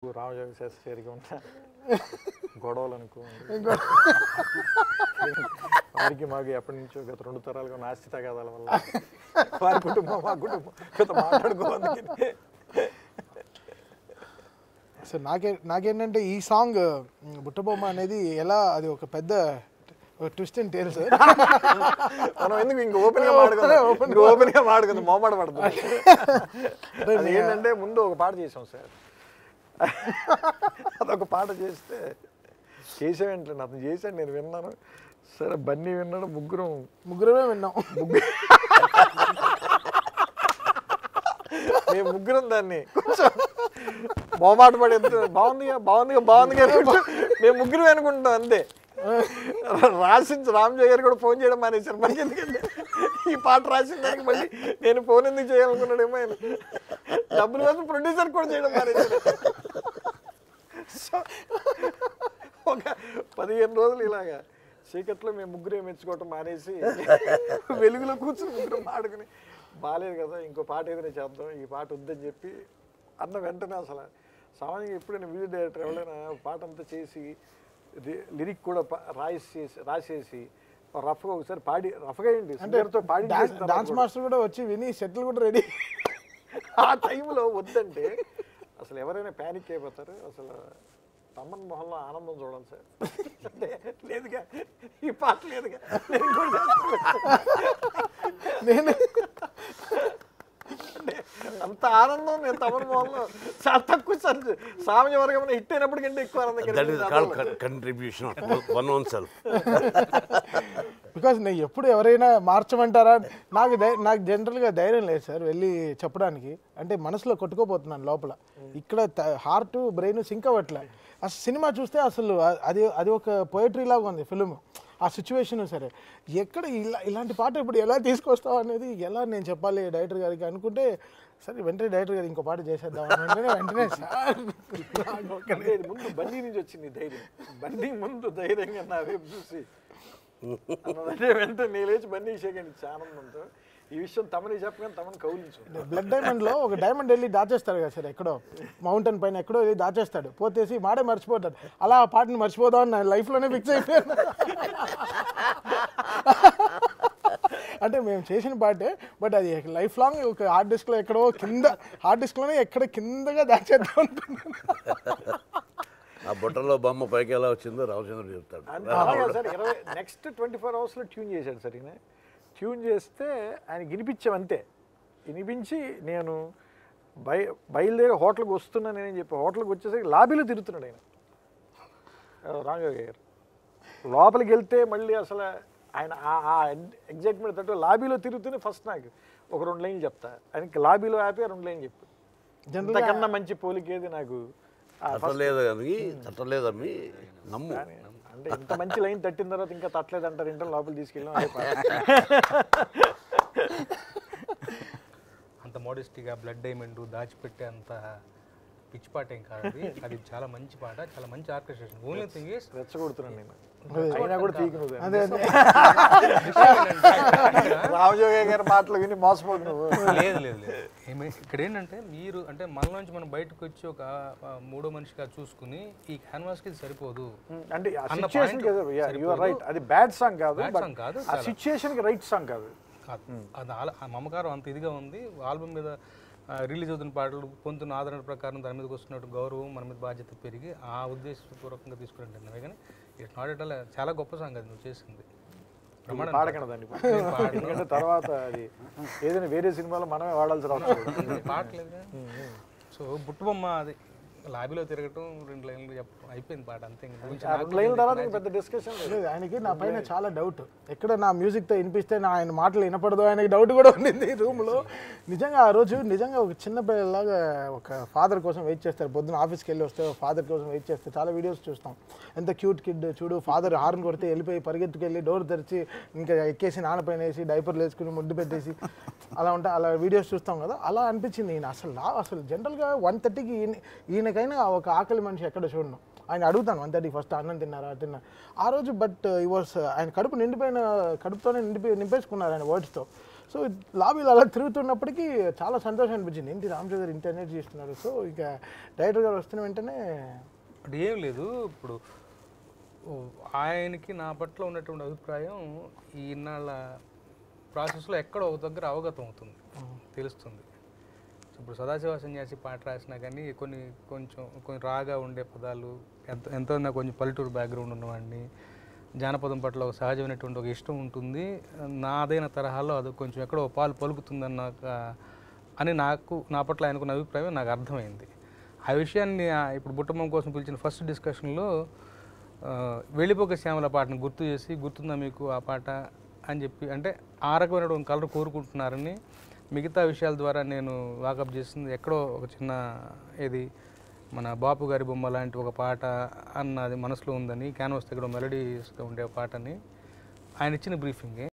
రామజోగ శాస్త్రి గారికి ఉన్న గొడవలు అనుకోండి వారికి మాకు ఎప్పటి నుంచో గత రెండు తరాలుగా ఉన్న ఆస్తి తగాదాల వల్ల వారి కుటుంబం మా కుటుంబం గత మాట్లాడుకోవాలి సో నాకే నాకేంటంటే ఈ సాంగ్ మ్, బుట్టబొమ్మ అనేది ఎలా అది ఒక పెద్ద ట్విస్ట్ అండ్ టేల్ సార్ మనం ఎందుకు ఇంక ఓపెన్ గా మాట్లాడుకుందాం ఇంక ఓపెన్ గా మాట్లాడుకుందాం మొహమాట పడుతుంది అది ఏంటంటే ముందు ఒక పాట చేసాం సార్ అదొక పాట చేస్తే చేసామేంటండి అతను చేశాడు నేను విన్నాను సరే బన్నీ విన్నాడు ముగ్గురం ముగ్గురమే విన్నాం మేము ముగ్గురం దాన్ని కొంచెం మొహమాట పడి ఎంత బాగుందిగా బాగుందిగా బాగుందిగా అనుకుంటూ మేము ముగ్గురం అనుకుంటాం అంతే రాసించి రామజయ్ గారు కూడా ఫోన్ చేయడం మానేశారు మళ్ళీ ఎందుకంటే ఈ పాట రాసిన దానికి మళ్ళీ నేను ఫోన్ ఎందుకు చేయాలనుకున్నాడేమో ఆయన డబ్బుల కోసం ప్రొడ్యూసర్ కూడా చేయడం మానేశారు సో ఒక పదిహేను రోజులు ఇలాగా చీకట్లో మేము ముగ్గురే మెచ్చుకోవటం మానేసి వెలుగులో కూర్చుని ముగ్గురం ఆడుకుని బాగాలేదు కదా ఇంకో పాట ఏదైనా చేద్దాం ఈ పాట వద్దని చెప్పి అన్న వెంటనే అసలు సామాన్యంగా ఎప్పుడైనా మ్యూజిక్ డైరెక్టర్ ఎవరైనా పాట అంతా చేసి లిరిక్ కూడా ప- రాసేసి రాసేసి రఫ్గా ఒకసారి పాడి రఫ్గా అయింది సింగర్తో పాడి చేసిన తర్వాత డాన్స్ కూడా. మాస్టర్ కూడా వచ్చి విని సెటిల్ కూడా రెడీ ఆ టైంలో వద్దంటే అసలు ఎవరైనా ప్యానిక్ అయిపోతారు అసలు తమ్మన్ మొహంలో ఆనందం చూడండి సార్ అంటే లేదుగా ఈ పాట లేదుగా నేను ఇంకోటి చేస్తాను. నేను అంటే అంత ఆనందం నేను తమన్ మొహంలో చాలా తక్కువ సార్ సామాన్య వర్గం హిట్ అయినప్పటికంటే ఎక్కువ ఆనందం దట్ ఈస్ కాల్డ్ కలిగింది contribution one own self because నేను ఎప్పుడు ఎవరైనా మార్చమంటారా నాకు ధై- నాకు జనరల్గా ధైర్యం లేదు సార్ వెళ్ళి చెప్పడానికి అంటే మనసులో కొట్టుకోపోతున్నాను లోపల ఇక్కడ హార్ట్ బ్రెయిన్ సింక్ అవ్వట్లే అసలు సినిమా చూస్తే అసలు అ- అది అది ఒక పోయట్రీ లాగా ఉంది ఫిలిం ఆ సిచ్యువేషన్ సరే ఎక్కడ ఇలా ఇలాంటి పాట ఇప్పుడు ఎలా తీసుకొస్తావు అనేది ఎలా నేను చెప్పాలి డైరెక్టర్ గారికి అనుకుంటే సరే వెంటనే డైరెక్టర్ గారు ఇంకో పాట చేసేద్దాం అని వెంటనే వెంటనే సార్ నాకు ఒక అంటే ఇది ముందు బండి నుంచి వచ్చింది ఈ ధైర్యం బండి ముందు ధైర్యంగా నా వైపు చూసి అన్నదంటే వెంటనే నేను లేచి బండి షేకండి ఆనందంతో ఈ విషయం తమని చెప్పగానే తమని కౌలించు బ్లడ్ డైమండ్ లో ఒక డైమండ్ వెళ్ళి దాచేస్తాడు కదా సార్ ఎక్కడో మౌంటైన్ పైన ఎక్కడో వెళ్ళి దాచేస్తాడు పోతేసి మాడే మర్చిపోతాడు అలా ఆ పాటని మర్చిపోదాం అని నా లైఫ్ లోనే ఫిక్స్ అయిపోయాను అంటే మేము చేసిన పాటే బట్ అది లైఫ్ లాంగ్ ఒక హార్డ్ డిస్క్ లో ఎక్కడో కింద హార్డ్ డిస్క్ లోనే ఎక్కడ కిందగా దాచేద్దాం అనుకున్నాను ఆ బుట్టలో బొమ్మ పైకి ఎలా వచ్చిందో రామచంద్రుడు చెప్తాడు అంతే అలాగే సార్ ఇరవై నెక్స్ట్ ట్వంటీ ఫోర్ అవర్స్లో ట్యూన్ చేశాడు సార్ ఈయన ట్యూన్ చేస్తే ఆయన వినిపించాం అంతే వినిపించి నేను బయ బయలుదేరి హోటల్కి వస్తున్నాను నేను చెప్పి హోటల్కి వచ్చేసరికి లాబీలో తిరుగుతున్నాడు ఆయన రాంగయ్య గారు లోపలికి వెళ్తే మళ్ళీ అసలు ఆయన ఆ ఎగ్జైట్మెంట్ తట్టు లాబీలో తిరుగుతూనే ఫస్ట్ నాకు ఒక రెండు లైన్లు చెప్తా ఆయనకి లాబీలో ఆపి ఆ రెండు లైన్లు చెప్పు జనరల్గా ఇంతకన్నా మంచి పోలికేది నాకు ఆ తట్టలేదు కానీ తట్టలేదమ్మి నమ్ము అంటే ఇంత మంచి లైన్ తట్టిన తర్వాత ఇంకా తట్టలేదు అంటారు ఇంటర్ లోపల తీసుకెళ్ళాం అదే పాట. అంత మోడెస్టీగా బ్లడ్ డైమండ్ దాచిపెట్టే అంత పిచ్చి పాట ఏం కాదు అది. అది చాలా మంచి పాట చాలా మంచి ఆర్కెస్ట్రేషన్ ఓన్లీ థింగ్ ఇస్ రెచ్చగొడుతున్నాను నేను అయినా కూడా పీకి నువ్వు అదే అదే రామజోగయ్య గారి మాటలు విని మోసపోదు నువ్వు లేదు లేదు లేదు ఏమి ఇక్కడ ఏంటంటే మీరు అంటే మనలోంచి మనం బయటకు వచ్చి ఒక ఆ, మూడో మనిషిగా చూసుకుని ఈ క్యాన్వాస్కి ఇది సరిపోదు అంటే ఆ అన్న situation point you are right అది బ్యాడ్ సాంగ్ కాదు Bad but song కాదు, ఆ సిచ్యుయేషన్ కి రైట్ సాంగ్ కాదు కాదు అది ఆల- ఆ మమకారం అంత ఇదిగా ఉంది ఆల్బమ్ మీద రిలీజ్ అవుతున్న పాటలు పొందుతున్న ఆదరణ ప్రకారం దాని మీదకి వస్తున్నట్టు గౌరవం మన మీద బాధ్యత పెరిగి ఆ ఉద్దేశపూర్వకంగా తీసుకుంటున్నాను కానీ ఇట్స్ నాట్ ఎట్ ఆల్ చాలా గొప్ప సాంగ్ అది నువ్వు చేసింది ప్రమాణం పాడకండి దాన్ని ఎందుకంటే తర్వాత అది ఏదైనా వేరే సినిమాలో మనమే వాడాల్సి రావచ్చు పాటలేదు సో బుట్టుబొమ్మ అది లాబీలో తిరగటం రెండు లైన్లు చెప్పడం అయిపోయింది పాట అంతే ఇంక గురించి ఆ రెండు లైన్ల తర్వాత ఇంకా పెద్ద డిస్కషన్ లేదు లేదు ఆయనకి నా పైన చాలా డౌట్ ఎక్కడ నా మ్యూజిక్తో వినిపిస్తే నా ఆయన మాటలు వినపడదు ఆయనకి డౌట్ కూడా ఉండింది రూమ్లో నిజంగా ఆ రోజు నిజంగా ఒక చిన్న పిల్లలాగా ఒక ఫాదర్ కోసం వెయిట్ చేస్తారు పొద్దున ఆఫీస్కి వెళ్ళి వస్తే ఫాదర్ కోసం వెయిట్ చేస్తే చాలా వీడియోస్ చూస్తాం ఎంత క్యూట్ కిడ్ చూడు ఫాదర్ హార్న్ కొడితే వెళ్ళిపోయి పరిగెత్తుకెళ్ళి డోర్ తెరిచి ఇంకా ఎక్కేసి నాన్న పైన వేసి డైపర్లు వేసుకుని ముడ్డు పెట్టేసి అలా ఉంటే అలా వీడియోస్ చూస్తాం కదా అలా అనిపించింది ఈయన అసలు లా అసలు జనరల్గా వన్ థర్టీకి ఈయన ఈయనకైనా ఒక ఆకలి మనిషి ఎక్కడ చూడను ఆయన అడుగుతాను వన్ థర్టీ ఫస్ట్ అన్నం తిన్నారా తిన్నా ఆ రోజు బట్ ఈ వాస్ ఆయన కడుపు నిండిపోయిన కడుపుతోనే నిండిపోయి నింపేసుకున్నారు ఆయన వర్డ్స్తో సో లాబీలో అలా తిరుగుతున్నప్పటికీ చాలా సంతోషం అనిపించింది ఏంటి రామచంద్ర గారు ఇంత ఎనర్జీ ఇస్తున్నారు సో ఇక డైరెక్టర్ గారు వస్తున్న వెంటనే అంటే ఏం లేదు ఇప్పుడు ఓ, ఆయనకి నా పట్ల ఉన్నటువంటి అభిప్రాయం ఈ ఇన్నాళ్ళ ప్రాసెస్లో ఎక్కడో ఒక దగ్గర అవగతం అవుతుంది తెలుస్తుంది ఇప్పుడు సదాశివ సన్యాసి పాట రాసినా కానీ కొన్ని కొంచెం కొన్ని రాగా ఉండే పదాలు ఎంత ఎంతో నా కొంచెం పల్లెటూరు బ్యాక్గ్రౌండ్ ఉన్నవాడిని జానపదం పట్ల ఒక సహజమైనటువంటి ఒక ఇష్టం ఉంటుంది నాదైన తరహాలో అది కొంచెం ఎక్కడో పాలు పలుకుతుందన్న ఒక- అని నాకు నా పట్ల ఆయనకున్న అభిప్రాయం నాకు అర్థమైంది ఆ విషయాన్ని ఆ ఇప్పుడు బుట్టమ్మ కోసం పిలిచిన ఫస్ట్ డిస్కషన్లో వెళ్ళిపోక శ్యామల పాటను గుర్తు చేసి గుర్తుందా మీకు ఆ పాట అని చెప్పి అంటే ఆ రకమైన కలర్ కోరుకుంటున్నారని మిగతా విషయాల ద్వారా నేను వాకప్ చేసింది ఎక్కడో ఒక చిన్న ఇది మన బాపు గారి బొమ్మ లాంటి ఒక పాట అన్నది మనసులో ఉందని క్యాన్వాస్ దగ్గర మెలడీస్గా ఉండే పాటని ఆయన ఇచ్చిన బ్రీఫింగే